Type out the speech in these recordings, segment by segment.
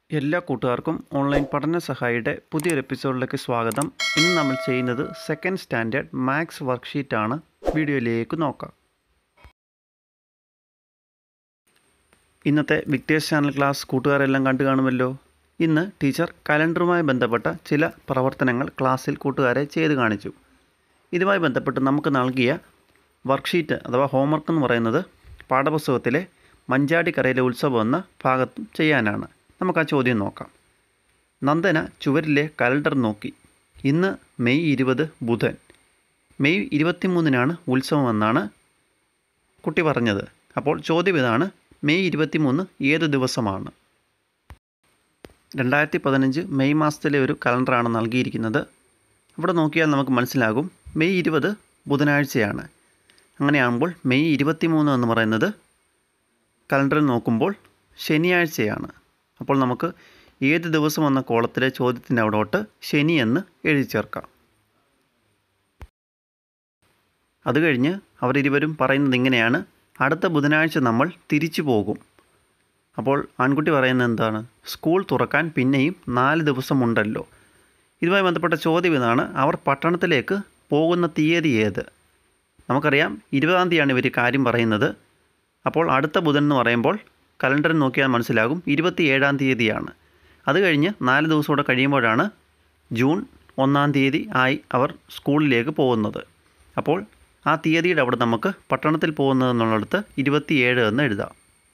എല്ലാ കൂട്ടുകാർക്കും ഓൺലൈൻ പഠന സഹായിയുടെ പുതിയൊരു എപ്പിസോഡിലേക്ക് സ്വാഗതം ഇന്ന് നമ്മൾ ചെയ്യുന്നത് സെക്കൻഡ് സ്റ്റാൻഡേർഡ് മാത്സ് വർക്ക്ഷീറ്റാണ് വീഡിയോയിലേക്ക് നോക്കാം ഇന്നത്തെ വിക്ടേഴ്സ് ചാനൽ ക്ലാസ് കൂട്ടുകാരെല്ലാം കണ്ടു കാണുമല്ലോ ഇന്ന് ടീച്ചർ കലണ്ടറുമായി ബന്ധപ്പെട്ട ചില പ്രവർത്തനങ്ങൾ ക്ലാസ്സിൽ കൂട്ടുകാരെ ചെയ്ത് കാണിച്ചു ഇതുമായി ബന്ധപ്പെട്ട് നമുക്ക് നൽകിയ വർക്ക്ഷീറ്റ് അഥവാ ഹോംവർക്ക് എന്ന് പറയുന്നത് പാഠപുസ്തകത്തിലെ മഞ്ചാടിക്കരയിലെ ഉത്സവം എന്ന ഭാഗത്തും ചെയ്യാനാണ് നമുക്ക് ആ ചോദ്യം നോക്കാം നന്ദന ചുവരിലെ കലണ്ടർ നോക്കി ഇന്ന് മെയ് ഇരുപത് ബുധൻ മെയ് ഇരുപത്തിമൂന്നിനാണ് ഉത്സവം എന്നാണ് കുട്ടി പറഞ്ഞത് അപ്പോൾ ചോദ്യം ഇതാണ് മെയ് ഇരുപത്തിമൂന്ന് ഏത് ദിവസമാണ് രണ്ടായിരത്തി പതിനഞ്ച് മെയ് മാസത്തിലെ ഒരു കലണ്ടറാണ് നൽകിയിരിക്കുന്നത് ഇവിടെ നോക്കിയാൽ നമുക്ക് മനസ്സിലാകും മെയ് ഇരുപത് ബുധനാഴ്ചയാണ് അങ്ങനെയാകുമ്പോൾ മെയ് ഇരുപത്തിമൂന്ന് എന്ന് പറയുന്നത് കലണ്ടറിൽ നോക്കുമ്പോൾ ശനിയാഴ്ചയാണ് അപ്പോൾ നമുക്ക് ഏത് ദിവസം എന്ന കോളത്തിലെ ചോദ്യത്തിൻ്റെ അവിടോട്ട് ശനി എന്ന് എഴുതി ചേർക്കാം അത് കഴിഞ്ഞ് അവരിരുവരും പറയുന്നത് ഇങ്ങനെയാണ് അടുത്ത ബുധനാഴ്ച നമ്മൾ തിരിച്ചു പോകും അപ്പോൾ ആൺകുട്ടി പറയുന്നത് എന്താണ് സ്കൂൾ തുറക്കാൻ പിന്നെയും നാല് ദിവസമുണ്ടല്ലോ ഇതുമായി ബന്ധപ്പെട്ട ചോദ്യം ഇതാണ് അവർ പട്ടണത്തിലേക്ക് പോകുന്ന തീയതി ഏത് നമുക്കറിയാം ഇരുപതാം തീയതിയാണ് ഇവർ കാര്യം പറയുന്നത് അപ്പോൾ അടുത്ത ബുധൻ എന്ന് പറയുമ്പോൾ കലണ്ടറിൽ നോക്കിയാൽ മനസ്സിലാകും ഇരുപത്തി ഏഴാം തീയതിയാണ് അത് കഴിഞ്ഞ് നാല് ദിവസം കൂടെ കഴിയുമ്പോഴാണ് ജൂൺ ഒന്നാം തീയതി ആയി അവർ സ്കൂളിലേക്ക് പോകുന്നത് അപ്പോൾ ആ തീയതിയുടെ അവിടെ നമുക്ക് പട്ടണത്തിൽ പോകുന്നത് എന്നുള്ളിടത്ത് ഇരുപത്തിയേഴ് എന്ന് എഴുതാം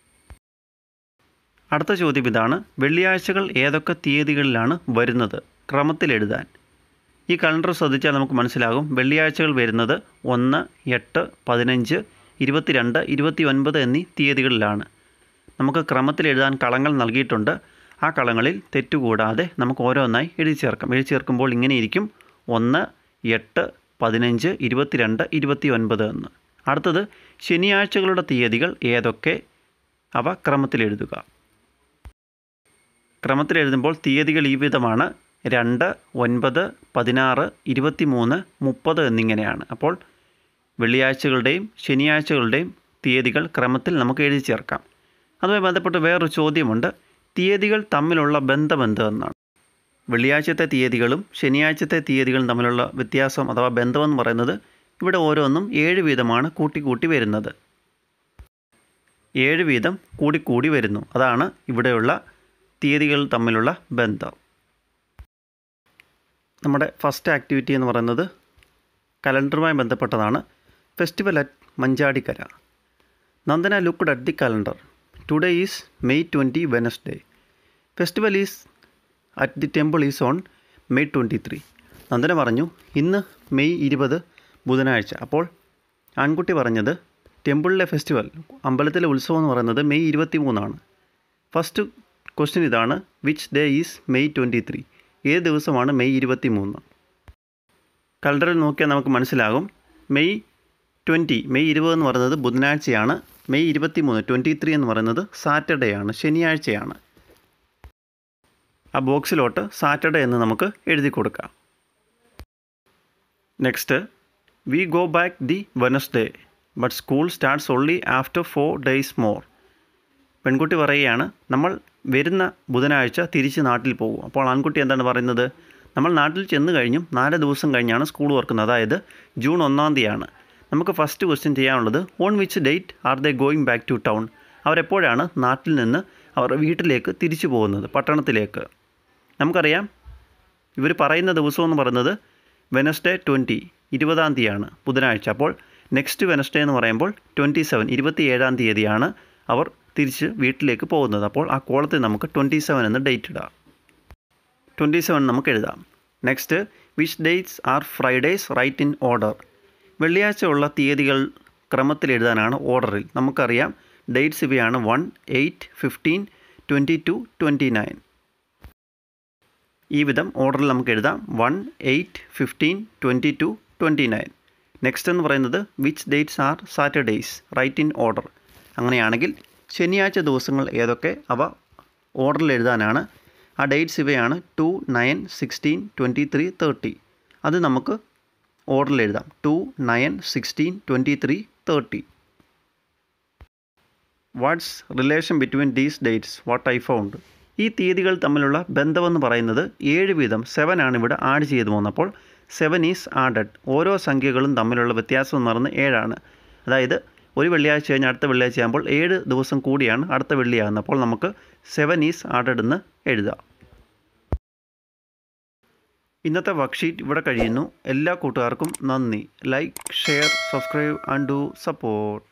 അടുത്ത ചോദ്യം ഇതാണ് വെള്ളിയാഴ്ചകൾ ഏതൊക്കെ തീയതികളിലാണ് വരുന്നത് ക്രമത്തിൽ എഴുതാൻ ഈ കലണ്ടർ ശ്രദ്ധിച്ചാൽ നമുക്ക് മനസ്സിലാകും വെള്ളിയാഴ്ചകൾ വരുന്നത് ഒന്ന് എട്ട് പതിനഞ്ച് ഇരുപത്തിരണ്ട് ഇരുപത്തി ഒൻപത് എന്നീ തീയതികളിലാണ് നമുക്ക് ക്രമത്തിൽ എഴുതാൻ കളങ്ങൾ നൽകിയിട്ടുണ്ട് ആ കളങ്ങളിൽ തെറ്റുകൂടാതെ നമുക്ക് ഓരോന്നായി എഴുതി ചേർക്കാം എഴുതി ചേർക്കുമ്പോൾ ഇങ്ങനെ ഇരിക്കും ഒന്ന് എട്ട് പതിനഞ്ച് ഇരുപത്തിരണ്ട് ഇരുപത്തി ഒൻപത് എന്ന് അടുത്തത് ശനിയാഴ്ചകളുടെ തീയതികൾ ഏതൊക്കെ അവ ക്രമത്തിൽ എഴുതുക ക്രമത്തിൽ എഴുതുമ്പോൾ തീയതികൾ ഈ വിധമാണ് രണ്ട് ഒൻപത് പതിനാറ് ഇരുപത്തി മൂന്ന് മുപ്പത് എന്നിങ്ങനെയാണ് അപ്പോൾ വെള്ളിയാഴ്ചകളുടെയും ശനിയാഴ്ചകളുടെയും തീയതികൾ ക്രമത്തിൽ നമുക്ക് എഴുതി ചേർക്കാം അതുമായി ബന്ധപ്പെട്ട് വേറൊരു ചോദ്യമുണ്ട് തീയതികൾ തമ്മിലുള്ള ബന്ധമെന്ത് എന്നാണ് വെള്ളിയാഴ്ചത്തെ തീയതികളും ശനിയാഴ്ചത്തെ തീയതികളും തമ്മിലുള്ള വ്യത്യാസം അഥവാ ബന്ധമെന്ന് പറയുന്നത് ഇവിടെ ഓരോന്നും ഏഴ് വീതമാണ് കൂട്ടിക്കൂട്ടി വരുന്നത് ഏഴ് വീതം കൂടിക്കൂടി വരുന്നു അതാണ് ഇവിടെയുള്ള തീയതികൾ തമ്മിലുള്ള ബന്ധം നമ്മുടെ ഫസ്റ്റ് ആക്ടിവിറ്റി എന്ന് പറയുന്നത് കലണ്ടറുമായി ബന്ധപ്പെട്ടതാണ് festival at Manjadikkara Nandana looked at the calendar today is May twenty Wednesday festival is at the temple is on May twenty three Nandana പറഞ്ഞു ഇന്ന് മെയ് ഇരുപത് ബുധനാഴ്ച അപ്പോൾ ആൺകുട്ടി പറഞ്ഞത് ടെമ്പിളിലെ ഫെസ്റ്റിവൽ അമ്പലത്തിലെ ഉത്സവം എന്ന് പറയുന്നത് മെയ് ഇരുപത്തി മൂന്നാണ് ഫസ്റ്റ് ക്വസ്റ്റ്യൻ ഇതാണ് which day is May twenty three ഏത് ദിവസമാണ് മെയ് ഇരുപത്തി മൂന്ന് കലണ്ടറിൽ നോക്കിയാൽ നമുക്ക് മനസ്സിലാകും മെയ് ട്വൻറ്റി മെയ് ഇരുപത് എന്ന് പറയുന്നത് ബുധനാഴ്ചയാണ് മെയ് ഇരുപത്തി മൂന്ന് ട്വൻറ്റി ത്രീ എന്ന് പറയുന്നത് സാറ്റർഡേ ആണ് ശനിയാഴ്ചയാണ് ആ ബോക്സിലോട്ട് സാറ്റർഡേ എന്ന് നമുക്ക് എഴുതി കൊടുക്കാം next we go back the Wednesday but school starts only after four days more പെൺകുട്ടി പറയുകയാണ് നമ്മൾ വരുന്ന ബുധനാഴ്ച തിരിച്ച് നാട്ടിൽ പോകും അപ്പോൾ ആൺകുട്ടി എന്താണ് പറയുന്നത് നമ്മൾ നാട്ടിൽ ചെന്ന് കഴിഞ്ഞും നാല് ദിവസം കഴിഞ്ഞാണ് സ്കൂൾ തുറക്കുന്നത് അതായത് ജൂൺ ഒന്നാം തീയതിയാണ് നമുക്ക് ഫസ്റ്റ് ക്വസ്റ്റ്യൻ ചെയ്യാനുള്ളത് on which date are they going back to town അവരെപ്പോഴാണ് നാട്ടിൽ നിന്ന് അവർ വീട്ടിലേക്ക് തിരിച്ചു പോകുന്നത് പട്ടണത്തിലേക്ക് നമുക്കറിയാം ഇവർ പറയുന്ന ദിവസം എന്ന് പറയുന്നത് വെനസ്ഡേ ട്വൻറ്റി ഇരുപതാം തീയതിയാണ് ബുധനാഴ്ച അപ്പോൾ നെക്സ്റ്റ് വെനസ്ഡേ എന്ന് പറയുമ്പോൾ ട്വൻറ്റി സെവൻ ഇരുപത്തി ഏഴാം തീയതിയാണ് അവർ തിരിച്ച് വീട്ടിലേക്ക് പോകുന്നത് അപ്പോൾ ആ കോളത്തിൽ നമുക്ക് ട്വൻറ്റി സെവൻ എന്ന് ഡേറ്റ് ഇടാം ട്വൻറ്റി സെവൻ നമുക്ക് എഴുതാം next which dates are Fridays write in order വെള്ളിയാഴ്ച ഉള്ള തീയതികൾ ക്രമത്തിൽ എഴുതാനാണ് ഓർഡറിൽ നമുക്കറിയാം ഡേറ്റ്സ് ഇവയാണ് one eight fifteen twenty two twenty nine ഈ വിധം ഓർഡറിൽ നമുക്ക് എഴുതാം one eight fifteen twenty two twenty nine next എന്ന് പറയുന്നത് which dates are Saturdays write in order അങ്ങനെയാണെങ്കിൽ ശനിയാഴ്ച ദിവസങ്ങൾ ഏതൊക്കെ അവ ഓർഡറിൽ എഴുതാനാണ് ആ ഡേറ്റ്സ് ഇവയാണ് two nine sixteen twenty three thirty അത് നമുക്ക് ഓർഡറിൽ എഴുതാം two nine sixteen twenty three thirty what's relation between these dates what I found ഈ തീയതികൾ തമ്മിലുള്ള ബന്ധമെന്ന് പറയുന്നത് ഏഴ് വീതം സെവൻ ആണ് ഇവിടെ ആഡ് ചെയ്തു പോകുന്നത് അപ്പോൾ സെവൻ ഈസ് ആഡഡ് ഓരോ സംഖ്യകളും തമ്മിലുള്ള വ്യത്യാസം എന്ന് പറയുന്നത് ഏഴാണ് അതായത് ഒരു വെള്ളിയാഴ്ച കഴിഞ്ഞ് അടുത്ത വെള്ളിയാഴ്ച ആകുമ്പോൾ ഏഴ് ദിവസം കൂടിയാണ് അടുത്ത വെള്ളിയാകുന്നത് അപ്പോൾ നമുക്ക് സെവൻ ഈസ് ആഡഡ് എന്ന് എഴുതാം ഇന്നത്തെ വർക്ക്ഷീറ്റ് ഇവിടെ കഴിയുന്നു എല്ലാ കൂട്ടുകാർക്കും നന്ദി like share subscribe and do support